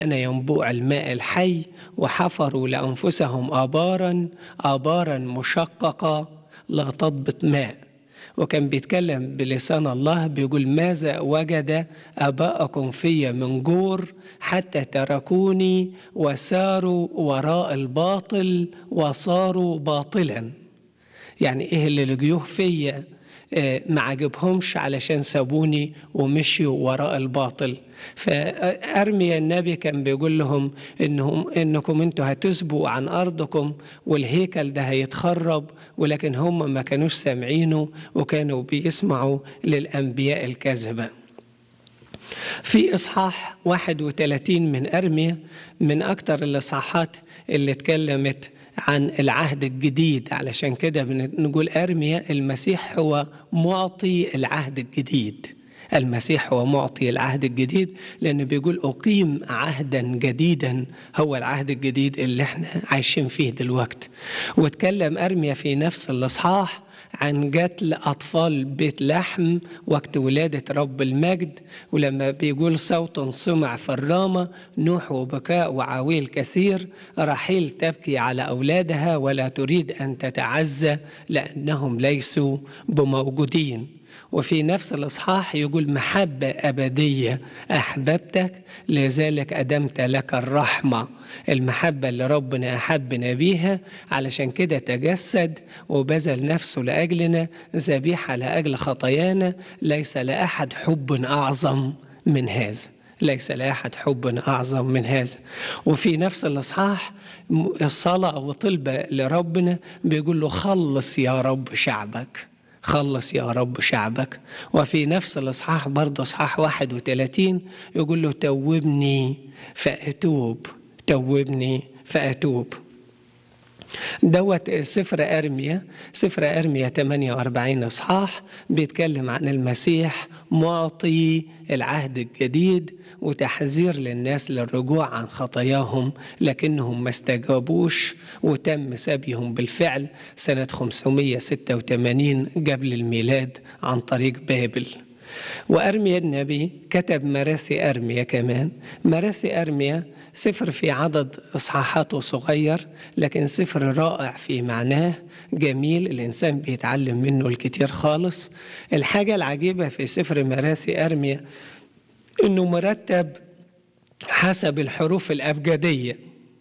كان ينبوع الماء الحي وحفروا لأنفسهم آبارا آبارا مشققة لا تضبط ماء وكان بيتكلم بلسان الله بيقول ماذا وجد آباءكم في من جور حتى تركوني وساروا وراء الباطل وصاروا باطلا يعني ايه اللي لقيوه فيا آه، ما عجبهمش علشان سابوني ومشيوا وراء الباطل فأرميا النبي كان بيقول لهم إنهم إنكم أنتوا هتسبوا عن أرضكم والهيكل ده هيتخرب ولكن هم ما كانوش سامعينه وكانوا بيسمعوا للأنبياء الكذبة في إصحاح 31 من أرميا من أكتر الإصحاحات اللي اتكلمت عن العهد الجديد علشان كده بنقول أرميا المسيح هو معطي العهد الجديد المسيح هو معطي العهد الجديد لأنه بيقول أقيم عهدا جديدا هو العهد الجديد اللي احنا عايشين فيه دلوقتي واتكلم أرميا في نفس الإصحاح عن قتل أطفال بيت لحم وقت ولادة رب المجد ولما بيقول صوت سمع في الرامة نوح وبكاء وعويل كثير رحيل تبكي على أولادها ولا تريد أن تتعزى لأنهم ليسوا بموجودين وفي نفس الإصحاح يقول محبة أبدية أحببتك لذلك أدمت لك الرحمة المحبة اللي ربنا أحبنا بيها علشان كده تجسد وبذل نفسه لأجلنا ذبيحة لأجل خطايانا ليس لأحد حب أعظم من هذا ليس لأحد حب أعظم من هذا وفي نفس الإصحاح الصلاة وطلبة لربنا بيقول له خلص يا رب شعبك خلص يا رب شعبك وفي نفس الإصحاح برضه إصحاح 31 يقول له توبني فأتوب توبني فأتوب دوت سفر أرميا سفر أرميا 48 إصحاح بيتكلم عن المسيح معطي العهد الجديد وتحذير للناس للرجوع عن خطاياهم لكنهم ما استجابوش وتم سبيهم بالفعل سنة 586 قبل الميلاد عن طريق بابل وأرميا النبي كتب مراسي أرميا كمان مراسي أرميا سفر في عدد إصحاحاته صغير لكن سفر رائع في معناه جميل الإنسان بيتعلم منه الكتير خالص الحاجة العجيبة في سفر مراسي أرميا إنه مرتب حسب الحروف الأبجدية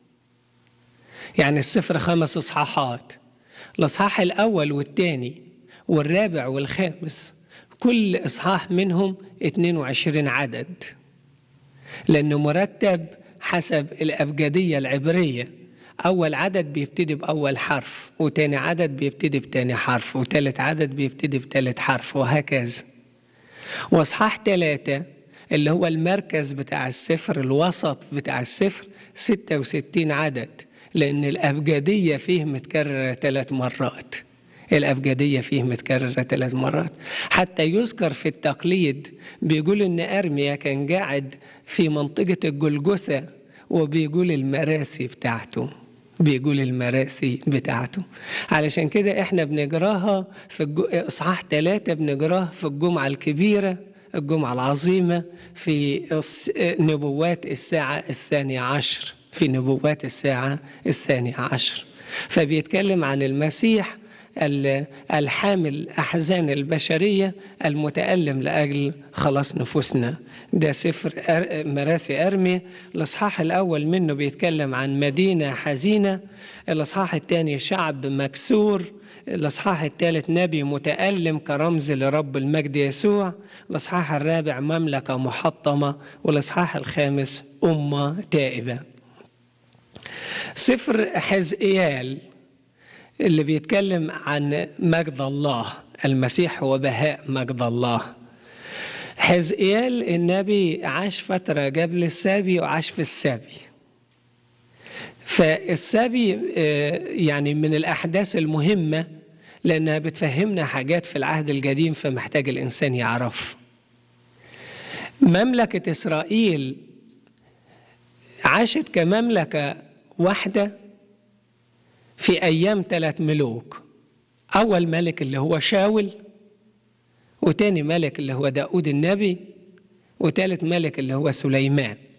يعني السفر خمس إصحاحات الإصحاح الأول والثاني والرابع والخامس كل إصحاح منهم 22 عدد لأنه مرتب حسب الأبجدية العبرية أول عدد بيبتدي بأول حرف وتاني عدد بيبتدي بتاني حرف وتالت عدد بيبتدي بتالت حرف وهكذا وإصحاح ثلاثة اللي هو المركز بتاع السفر الوسط بتاع السفر 66 عدد لأن الأبجدية فيه متكررة ثلاث مرات الأبجدية فيه متكررة ثلاث مرات حتى يذكر في التقليد بيقول إن أرميا كان قاعد في منطقة الجلجثة وبيقول المراسي بتاعته بيقول المراسي بتاعته علشان كده احنا بنجراها في اصحاح ثلاثة بنجراها في الجمعة الكبيرة الجمعة العظيمة في نبوات الساعة الثانية عشر في نبوات الساعة الثانية عشر فبيتكلم عن المسيح الحامل أحزان البشرية المتألم لأجل خلاص نفوسنا ده سفر مراسي أرمي الإصحاح الأول منه بيتكلم عن مدينة حزينة الإصحاح الثاني شعب مكسور الإصحاح الثالث نبي متألم كرمز لرب المجد يسوع الإصحاح الرابع مملكة محطمة والإصحاح الخامس أمة تائبة سفر حزقيال اللي بيتكلم عن مجد الله المسيح هو بهاء مجد الله حزقيال النبي عاش فترة قبل السابي وعاش في السابي فالسابي يعني من الأحداث المهمة لأنها بتفهمنا حاجات في العهد القديم فمحتاج الإنسان يعرف مملكة إسرائيل عاشت كمملكة واحدة في أيام ثلاث ملوك أول ملك اللي هو شاول وتاني ملك اللي هو داود النبي وتالت ملك اللي هو سليمان